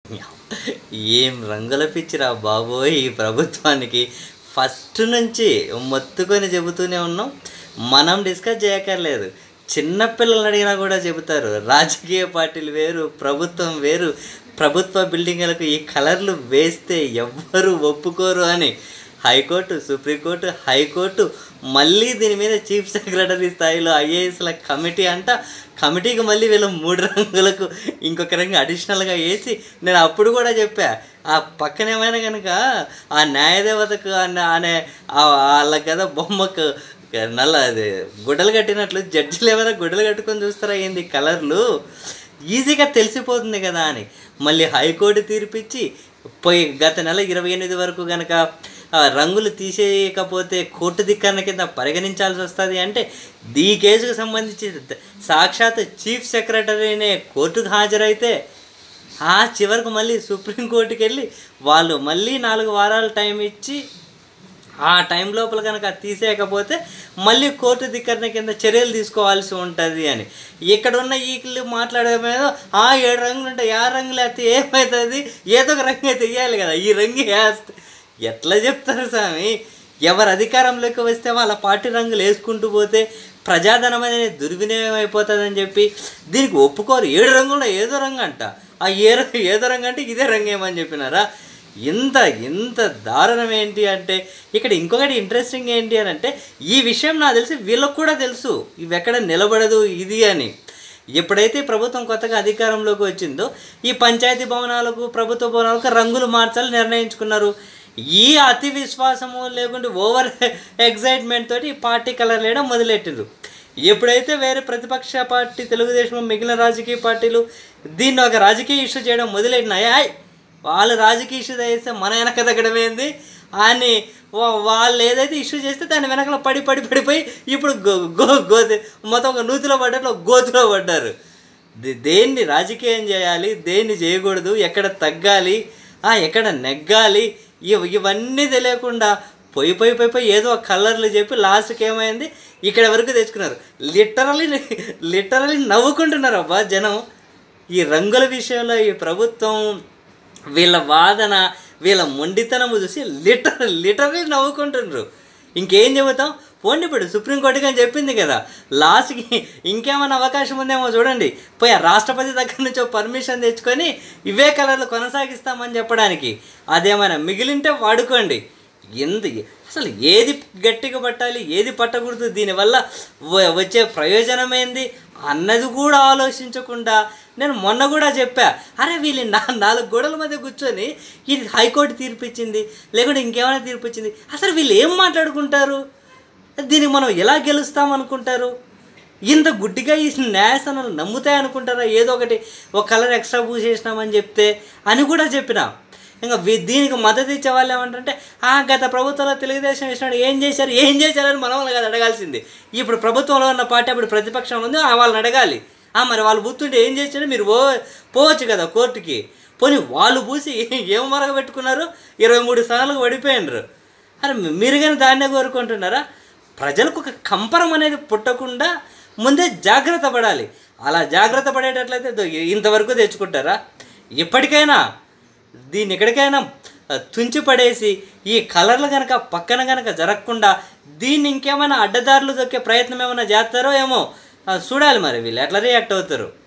ఏం రంగుల పిచ్చిరా బాబోయ్ ఈ ప్రభుత్వానికి ఫస్ట్ నుంచి మొత్తుకొని చెబుతూనే ఉన్నాం మనం డిస్కస్ చేయక్కర్లేదు చిన్నపిల్లల్ని అడిగినా కూడా చెబుతారు రాజకీయ పార్టీలు వేరు ప్రభుత్వం వేరు ప్రభుత్వ బిల్డింగులకు ఈ కలర్లు వేస్తే ఎవ్వరు ఒప్పుకోరు అని హైకోర్టు సుప్రీంకోర్టు హైకోర్టు మళ్ళీ దీని మీద చీఫ్ సెక్రటరీ స్థాయిలో ఐఏఎస్ల కమిటీ అంట కమిటీకి మళ్ళీ వీళ్ళు మూడు రంగులకు ఇంకొక రంగు అడిషనల్గా వేసి నేను అప్పుడు కూడా చెప్పా ఆ పక్కనేమైనా కనుక ఆ న్యాయదేవతకు అనే అనే ఆ- వాళ్ళ కదా బొమ్మకు నల్ల అది గుడ్డలు కట్టినట్లు జడ్జిలు ఏమైనా గుడ్డలు కట్టుకొని చూస్తారా ఏంది కలర్లు ఈజీగా తెలిసిపోతుంది కదా అని మళ్ళీ హైకోర్టు తీర్పిచ్చి పోయి గత నెల ఇరవై ఎనిమిది వరకు కనుక ఆ, రంగులు తీసేయకపోతే కోర్టు ధిక్కరణ కింద పరిగణించాల్సి వస్తుంది అంటే ఈ కేసుకు సంబంధించి ద- సాక్షాత్ చీఫ్ సెక్రటరీనే కోర్టుకు హాజరైతే ఆ చివరకు మళ్ళీ సుప్రీంకోర్టుకి వెళ్ళి వాళ్ళు మళ్ళీ నాలుగు వారాలు టైం ఇచ్చి ఆ టైం లోపల కనుక తీసేయకపోతే మళ్ళీ కోర్టు ధిక్కరణ కింద చర్యలు తీసుకోవాల్సి ఉంటుంది అని ఇక్కడ ఉన్న ఈకిళ్ళు మాట్లాడే మీద ఆ ఏడు రంగులు ఉంటాయి ఆ రంగులు అయితే ఏమవుతుంది ఏదో ఒక రంగు అయితే వేయాలి కదా ఈ రంగు వేస్తే ఎట్లా చెప్తారు స్వామి ఎవరు అధికారంలోకి వస్తే వాళ్ళ పార్టీ రంగులు వేసుకుంటూ పోతే ప్రజాధనం అనేది దుర్వినియోగం అయిపోతుందని చెప్పి దీనికి ఒప్పుకోరు ఏడు రంగులు ఏదో రంగు అంట ఆ ఏ రంగు ఏదో రంగు అంటే ఇదే రంగు ఏమని చెప్పినారా ఇంత ఇంత దారుణం ఏంటి అంటే ఇక్కడ ఇంకొకటి ఇంట్రెస్టింగ్ ఏంటి అని అంటే ఈ విషయం నాకు తెలిసి వీళ్ళకు కూడా తెలుసు ఇవి ఎక్కడ నిలబడదు ఇది అని ఎప్పుడైతే ప్రభుత్వం కొత్తగా అధికారంలోకి వచ్చిందో ఈ పంచాయతీ భవనాలకు ప్రభుత్వ భవనాలకు రంగులు మార్చాలని నిర్ణయించుకున్నారు ఈ అతి విశ్వాసము లేకుంటే ఓవర్ ఎగ్జైట్మెంట్ తోటి ఈ పార్టీ కలర్ వేయడం మొదలెట్టిండ్రు ఎప్పుడైతే వేరే ప్రతిపక్ష పార్టీ తెలుగుదేశం మిగిలిన రాజకీయ పార్టీలు దీన్ని ఒక రాజకీయ ఇష్యూ చేయడం మొదలెట్టినాయి ఆయ్ వాళ్ళు రాజకీయ ఇష్యూ చేస్తే మన వెనక తగ్గడం ఏంది అని వా- వాళ్ళు ఏదైతే ఇష్యూ చేస్తే దాని వెనకలో పడి పడి పడిపోయి ఇప్పుడు గో గో గోతి మొత్తం ఒక నూతిలో పడ్డట్లు ఒక గోతులో పడ్డారు దే- దేన్ని రాజకీయం చేయాలి దేన్ని చేయకూడదు ఎక్కడ తగ్గాలి ఆ, ఎక్కడ నెగ్గాలి ఇవ ఇవన్నీ తెలియకుండా పోయి పోయి పోయి పోయి ఏదో ఒక కలర్లు చెప్పి లాస్ట్కి ఏమైంది ఇక్కడ వరకు తెచ్చుకున్నారు లిటరలీ లిటరలీ నవ్వుకుంటున్నారు అబ్బా జనం ఈ రంగుల విషయంలో ఈ ప్రభుత్వం వీళ్ళ వాదన వీళ్ళ మొండితనము చూసి లిటర్ లిటరలీ నవ్వుకుంటుండ్రు ఇంకేం చెబుతాం పోండి ఇప్పుడు సుప్రీంకోర్టుకి అని చెప్పింది కదా లాస్ట్కి ఇంకేమైనా అవకాశం ఉందేమో చూడండి పోయి ఆ రాష్ట్రపతి దగ్గర నుంచి పర్మిషన్ తెచ్చుకొని ఇవే కలర్లు కొనసాగిస్తామని చెప్పడానికి అదేమైనా మిగిలింటే వాడుకోండి ఎందు అసలు ఏది గట్టిగా పట్టాలి ఏది పట్టకూడదు దీనివల్ల వ- వచ్చే ప్రయోజనం ఏంది అన్నది కూడా ఆలోచించకుండా నేను మొన్న కూడా చెప్పా అరే వీళ్ళు నా నాలుగు గోడల మధ్య కూర్చొని ఇది హైకోర్టు తీర్పిచ్చింది లేకుంటే ఇంకేమైనా తీర్పిచ్చింది అసలు వీళ్ళు ఏం మాట్లాడుకుంటారు దీన్ని మనం ఎలా గెలుస్తాం అనుకుంటారు ఇంత గుడ్డిగా ఈ న్యాయస్థానాలు నమ్ముతాయి అనుకుంటారా ఏదో ఒకటి ఒక కలర్ ఎక్స్ట్రా పూసేసినామని చెప్తే అని కూడా చెప్పిన ఇంకా వీ- దీనికి మద్దతు ఇచ్చే వాళ్ళు ఏమంటారంటే ఆ గత ప్రభుత్వంలో తెలుగుదేశం ఇచ్చినాడు ఏం చేశారు ఏం చేశారని మనం వాళ్ళు కదా అడగాల్సింది ఇప్పుడు ప్రభుత్వంలో ఉన్న పార్టీ అప్పుడు ప్రతిపక్షంలో ఉంది ఆ వాళ్ళని అడగాలి ఆ మరి వాళ్ళు బుత్తుంటే ఏం చేశారు మీరు పో పోవచ్చు కదా కోర్టుకి పోనీ వాళ్ళు పూసి ఏం మరగ పెట్టుకున్నారు ఇరవై మూడు స్థానాలకు పడిపోయినరు అరే మీరు కానీ దాన్నే కోరుకుంటున్నారా ప్రజలకు ఒక కంపరం అనేది పుట్టకుండా ముందే జాగ్రత్త పడాలి అలా జాగ్రత్త పడేటట్లయితే దో- ఇంతవరకు తెచ్చుకుంటారా ఇప్పటికైనా దీన్ని ఎక్కడికైనా ఆ, తుంచి పడేసి ఈ కలర్లు కనుక పక్కన కనుక జరగకుండా దీన్ని ఇంకేమైనా అడ్డదారులు దొక్కే ప్రయత్నం ఏమైనా చేస్తారో ఏమో ఆ, చూడాలి మరి వీళ్ళు ఎట్లా రియాక్ట్ అవుతారు